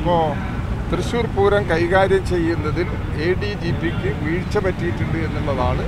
ഇപ്പോൾ തൃശ്ശൂർ പൂരം കൈകാര്യം ചെയ്യുന്നതിൽ എ ഡി ജി പിക്ക് വീഴ്ച പറ്റിയിട്ടുണ്ട് എന്നുള്ളതാണ്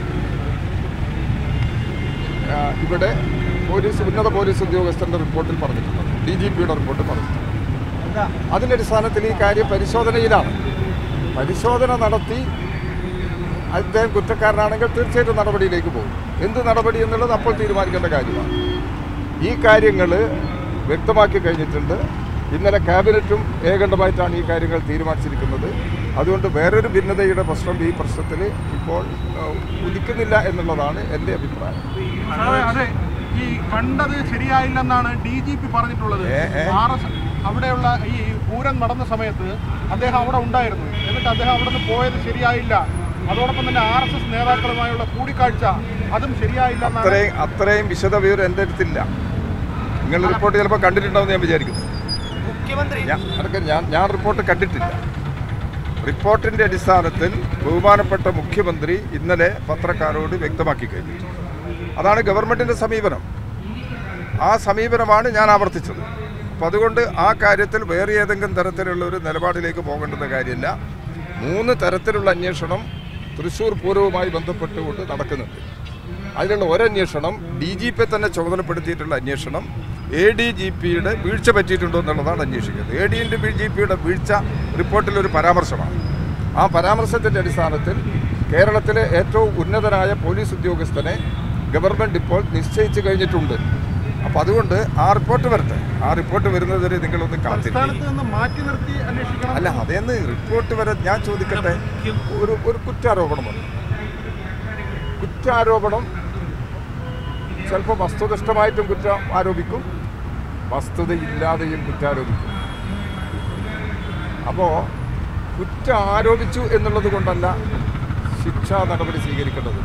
ആ, ഇവിടെ പോലീസ് ഉന്നത പോലീസ് ഉദ്യോഗസ്ഥൻ്റെ റിപ്പോർട്ടിൽ പറഞ്ഞിട്ടുള്ളത് ഡി ജി പിയുടെ റിപ്പോർട്ടിൽ പറഞ്ഞിട്ടുണ്ട് അതിൻ്റെ അടിസ്ഥാനത്തിൽ ഈ കാര്യം പരിശോധനയിലാണ് പരിശോധന നടത്തി അദ്ദേഹം കുറ്റക്കാരനാണെങ്കിൽ തീർച്ചയായിട്ടും നടപടിയിലേക്ക് പോകും എന്ത് നടപടി എന്നുള്ളത് അപ്പോൾ തീരുമാനിക്കേണ്ട കാര്യമാണ് ഈ കാര്യങ്ങൾ വ്യക്തമാക്കി കഴിഞ്ഞിട്ടുണ്ട് ഇന്നലെ ക്യാബിനറ്റും ഏകണ്ഠമായിട്ടാണ് ഈ കാര്യങ്ങൾ തീരുമാനിച്ചിരിക്കുന്നത് അതുകൊണ്ട് വേറൊരു ഭിന്നതയുടെ പ്രശ്നം ഈ പ്രശ്നത്തിൽ ഇപ്പോൾ ആ, ഉദിക്കുന്നില്ല എന്നുള്ളതാണ് എൻ്റെ അഭിപ്രായം സാറേ, അതെ ഈ കണ്ടത് ശരിയായില്ലെന്നാണ് ഡി ജി പി പറഞ്ഞിട്ടുള്ളത് ഏ, ഏ. ആർ എസ് അവിടെയുള്ള ഈ പൂരം നടന്ന സമയത്ത് അദ്ദേഹം അവിടെ ഉണ്ടായിരുന്നു എന്നിട്ട് അദ്ദേഹം അവിടെ നിന്ന് പോയത് ശരിയായില്ല അതോടൊപ്പം തന്നെ ആർ എസ് എസ് നേതാക്കളുമായുള്ള കൂടിക്കാഴ്ച അതും ശരിയായില്ല എന്നാണ് അത്രയും അത്രയും വിശദവിവരം എൻ്റെ അടുത്തില്ല നിങ്ങൾ റിപ്പോർട്ട് ചിലപ്പോൾ കണ്ടിട്ടുണ്ടാവും ഞാൻ വിചാരിക്കുന്നു മുഖ്യമന്ത്രി ഞാൻ അതൊക്കെ ഞാൻ ഞാൻ റിപ്പോർട്ട് കണ്ടിട്ടില്ല റിപ്പോർട്ടിൻ്റെ അടിസ്ഥാനത്തിൽ ബഹുമാനപ്പെട്ട മുഖ്യമന്ത്രി ഇന്നലെ പത്രക്കാരോട് വ്യക്തമാക്കി കഴിഞ്ഞു അതാണ് ഗവൺമെൻറ്റിൻ്റെ സമീപനം ആ സമീപനമാണ് ഞാൻ ആവർത്തിച്ചത് അപ്പം അതുകൊണ്ട് ആ കാര്യത്തിൽ വേറെ ഏതെങ്കിലും തരത്തിലുള്ള ഒരു നിലപാടിലേക്ക് പോകേണ്ടുന്ന കാര്യമില്ല മൂന്ന് തരത്തിലുള്ള അന്വേഷണം തൃശ്ശൂർ പൂരവുമായി ബന്ധപ്പെട്ടുകൊണ്ട് നടക്കുന്നുണ്ട് അതിലുള്ള ഒരന്വേഷണം ഡി ജി പി തന്നെ ചുമതലപ്പെടുത്തിയിട്ടുള്ള അന്വേഷണം എ ഡി ജി പിയുടെ വീഴ്ച പറ്റിയിട്ടുണ്ടോ എന്നുള്ളതാണ് അന്വേഷിക്കുന്നത് എ ഡി ജി ജി പിയുടെ വീഴ്ച റിപ്പോർട്ടിൽ ഒരു പരാമർശമാണ് ആ പരാമർശത്തിൻ്റെ അടിസ്ഥാനത്തിൽ കേരളത്തിലെ ഏറ്റവും ഉന്നതനായ പോലീസ് ഉദ്യോഗസ്ഥനെ ഗവൺമെൻറ് ഇപ്പോൾ നിശ്ചയിച്ചു കഴിഞ്ഞിട്ടുണ്ട് അപ്പോൾ അതുകൊണ്ട് ആ റിപ്പോർട്ട് വരട്ടെ ആ റിപ്പോർട്ട് വരുന്നതുവരെ നിങ്ങളൊന്ന് കാത്തിരിക്കും സംസ്ഥാനത്ത് നിന്ന് മാറ്റി നിർത്തി അന്വേഷിക്കണം അല്ല അതേന്ന് റിപ്പോർട്ട് വരെ ഞാൻ ചോദിക്കട്ടെ ഒരു ഒരു കുറ്റാരോപണം വന്നു കുറ്റാരോപണം ചിലപ്പോൾ വസ്തുനിഷ്ഠമായിട്ടും കുറ്റം ആരോപിക്കും വസ്തുതയില്ലാതെയും കുറ്റാരോപിക്കും അപ്പോൾ കുറ്റം ആരോപിച്ചു എന്നുള്ളത് കൊണ്ടല്ല ശിക്ഷാ നടപടി സ്വീകരിക്കേണ്ടത്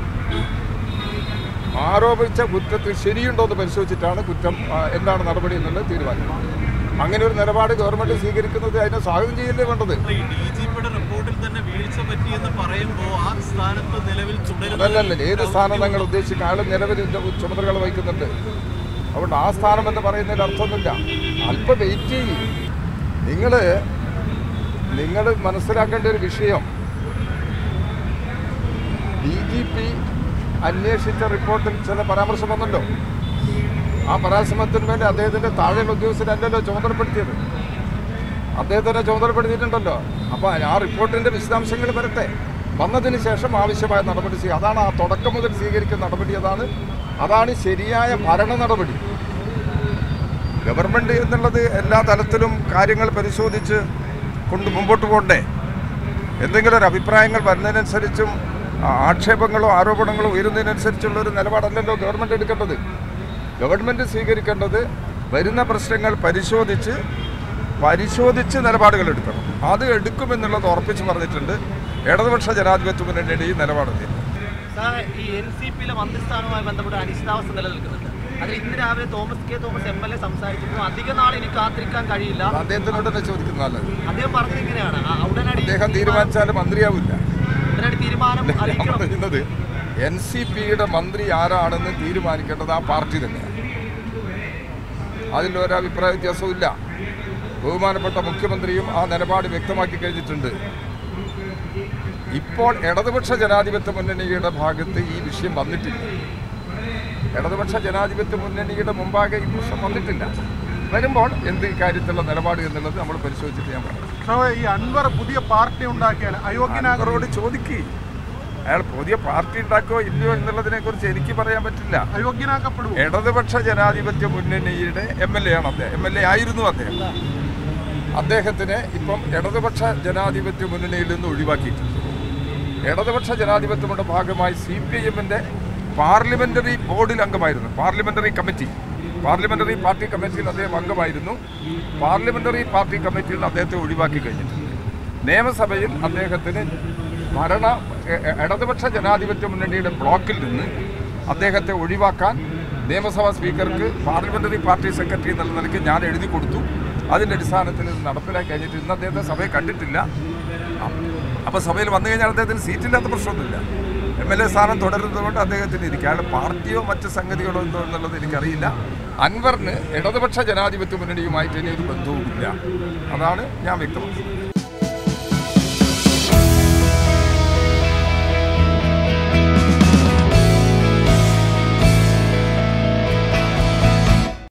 ആരോപിച്ച കുറ്റത്തിൽ ശരിയുണ്ടോ എന്ന് പരിശോധിച്ചിട്ടാണ് കുറ്റം ആ, എന്താണ് നടപടി എന്നുള്ളത് തീരുമാനിക്കുന്നത് അങ്ങനെ ഒരു നിലപാട് ഗവൺമെന്റ് സ്വീകരിക്കുന്നത് അതിനെ സ്വാഗതം ചെയ്യല്ലേ വേണ്ടത് ഈ ഡി ജി പിയുടെ റിപ്പോർട്ടിൽ തന്നെ വീഴ്ച പറ്റിയെന്ന് പറയുമ്പോൾ ആ സ്ഥാനത്ത് നിലവിൽ തുടരുന്നത് അതല്ലല്ല ഏത് സ്ഥാനം നിങ്ങൾ ഉദ്ദേശിക്കുന്ന ആൾ നിലവിൽ ഇത് ചുമതലകൾ വഹിക്കുന്നുണ്ട് അതുകൊണ്ട് ആ സ്ഥാനം എന്ന് പറയുന്നതിൽ അർത്ഥമൊന്നുമില്ല അല്പം വെയിറ്റ് ചെയ്യും നിങ്ങൾ നിങ്ങൾ മനസ്സിലാക്കേണ്ട ഒരു വിഷയം ഡി ജി പി അന്വേഷിച്ച റിപ്പോർട്ടിൽ ചില പരാമർശം വന്നല്ലോ ആ പരാമർശത്തിന് വേണ്ടി അദ്ദേഹത്തിൻ്റെ താഴെയുള്ള ഉദ്യോഗസ്ഥരല്ലല്ലോ ചുമതലപ്പെടുത്തിയത് അദ്ദേഹത്തിനെ ചുമതലപ്പെടുത്തിയിട്ടുണ്ടല്ലോ അപ്പോൾ ആ റിപ്പോർട്ടിൻ്റെ വിശദാംശങ്ങൾ വരട്ടെ വന്നതിന് ശേഷം ആവശ്യമായ നടപടി ചെയ്യുക അതാണ് ആ തുടക്കം മുതൽ സ്വീകരിക്കുന്ന നടപടി അതാണ് അതാണ് ശരിയായ ഭരണ നടപടി ഗവൺമെൻറ് എന്നുള്ളത് എല്ലാ തലത്തിലും കാര്യങ്ങൾ പരിശോധിച്ച് കൊണ്ട് മുമ്പോട്ട് പോകണ്ടേ എന്തെങ്കിലും ഒരു അഭിപ്രായങ്ങൾ വരുന്നതിനനുസരിച്ചും ആ, ആക്ഷേപങ്ങളോ ആരോപണങ്ങളോ ഉയരുന്നതിനനുസരിച്ചുള്ള ഒരു നിലപാടല്ലല്ലോ ഗവൺമെൻറ് എടുക്കേണ്ടത് ഗവൺമെൻറ് സ്വീകരിക്കേണ്ടത് വരുന്ന പ്രശ്നങ്ങൾ പരിശോധിച്ച് പരിശോധിച്ച് നിലപാടുകൾ എടുക്കണം അത് എടുക്കുമെന്നുള്ളത് ഉറപ്പിച്ച് പറഞ്ഞിട്ടുണ്ട് ഇടതുപക്ഷ ജനാധിപത്യ മുന്നണിയുടെ ഈ നിലപാടെത്തി സാറേ ഈ എൻ സി പിയിലെ മന്ത്രിസ്ഥാനവുമായി ബന്ധപ്പെട്ട അനിശ്ചിതാവസ്ഥ നിലനിൽക്കുന്നുണ്ട് അതിൽ ഇന്ന് രാവിലെ Thomas K Thomas M L A സംസാരിച്ചപ്പോൾ അധിക നാൾ ഇനി കാത്തിരിക്കാൻ കഴിയില്ല അദ്ദേഹത്തിനോട് തന്നെ ചോദിക്കുന്നത് നല്ലത് അദ്ദേഹം പറഞ്ഞത് ഇങ്ങനെയാണ് ആ, ഉടനടി അദ്ദേഹം തീരുമാനിച്ചാൽ മന്ത്രിയാവില്ല ഉടനടി തീരുമാനം ഞാൻ അറിയിക്കണം പറയുന്നത് എൻ സി പിയുടെ മന്ത്രി ആരാണെന്ന് തീരുമാനിക്കേണ്ടത് ആ പാർട്ടി തന്നെയാണ് അതിലൊരു അഭിപ്രായ വ്യത്യാസവും ഇല്ല ബഹുമാനപ്പെട്ട മുഖ്യമന്ത്രിയും ആ നിലപാട് വ്യക്തമാക്കി കഴിഞ്ഞിട്ടുണ്ട് ഇപ്പോൾ ഇടതുപക്ഷ ജനാധിപത്യ മുന്നണിയുടെ ഭാഗത്ത് ഈ വിഷയം വന്നിട്ടില്ല ഇടതുപക്ഷ ജനാധിപത്യ മുന്നണിയുടെ മുമ്പാകെ ഈ വിഷയം വന്നിട്ടില്ല വരുമ്പോൾ എന്ത് കാര്യത്തിലുള്ള നിലപാട് എന്നുള്ളത് നമ്മൾ പരിശോധിച്ചിട്ട് ഞാൻ പറയാം സാറേ, ഈ അൻവർ പുതിയ പാർട്ടി ഉണ്ടാക്കിയാൽ അയോഗ്യനാകറോ അൻവറോട് ചോദിക്ക് അയാൾ പുതിയ പാർട്ടി ഉണ്ടാക്കോ ഇല്ലയോ എന്നുള്ളതിനെ കുറിച്ച് എനിക്ക് പറയാൻ പറ്റില്ല അയോഗ്യനാക്കപ്പെടുമോ ഇടതുപക്ഷ ജനാധിപത്യ മുന്നണിയുടെ എം എൽ എ ആണ് അദ്ദേഹം എം എൽ എ ആയിരുന്നു അദ്ദേഹം അദ്ദേഹത്തിനെ ഇപ്പം ഇടതുപക്ഷ ജനാധിപത്യ മുന്നണിയിൽ നിന്ന് ഒഴിവാക്കിയിട്ടുണ്ട് ഇടതുപക്ഷ ജനാധിപത്യങ്ങളുടെ ഭാഗമായി സി പി ഐ എമ്മിൻ്റെ പാർലമെൻ്ററി ബോർഡിൽ അംഗമായിരുന്നു പാർലമെൻ്ററി കമ്മിറ്റി പാർലമെൻ്ററി പാർട്ടി കമ്മിറ്റിയിൽ അദ്ദേഹം അംഗമായിരുന്നു പാർലമെൻ്ററി പാർട്ടി കമ്മിറ്റിയിൽ നിന്ന് അദ്ദേഹത്തെ ഒഴിവാക്കി കഴിഞ്ഞിട്ടുണ്ട് നിയമസഭയിൽ അദ്ദേഹത്തിന് ഭരണ എ- എ- ഇടതുപക്ഷ ജനാധിപത്യ മുന്നണിയുടെ ബ്ലോക്കിൽ നിന്ന് അദ്ദേഹത്തെ ഒഴിവാക്കാൻ നിയമസഭാ സ്പീക്കർക്ക് പാർലമെൻ്ററി പാർട്ടി സെക്രട്ടറി എന്നുള്ള നിലയ്ക്ക് ഞാൻ എഴുതി കൊടുത്തു അതിൻ്റെ അടിസ്ഥാനത്തിൽ ഇത് നടപ്പിലാക്കി കഴിഞ്ഞിട്ട് ഇന്ന് അദ്ദേഹത്തെ സഭയെ കണ്ടിട്ടില്ല അപ്പോൾ സഭയിൽ വന്നു കഴിഞ്ഞാൽ അദ്ദേഹത്തിന് സീറ്റില്ലാത്ത പ്രശ്നമൊന്നുമില്ല എം എൽ എ സ്ഥാനം തുടരുന്നത് കൊണ്ട് അദ്ദേഹത്തിന് ഇരിക്കും അയാൾ പാർട്ടിയോ മറ്റ് സംഗതികളോ എന്തോ എന്നുള്ളത് എനിക്കറിയില്ല അൻവറിന് ഇടതുപക്ഷ ജനാധിപത്യ മുന്നണിയുമായിട്ട് ഇനി ഒരു ബന്ധവുമില്ല അതാണ് ഞാൻ വ്യക്തമാക്കുന്നത്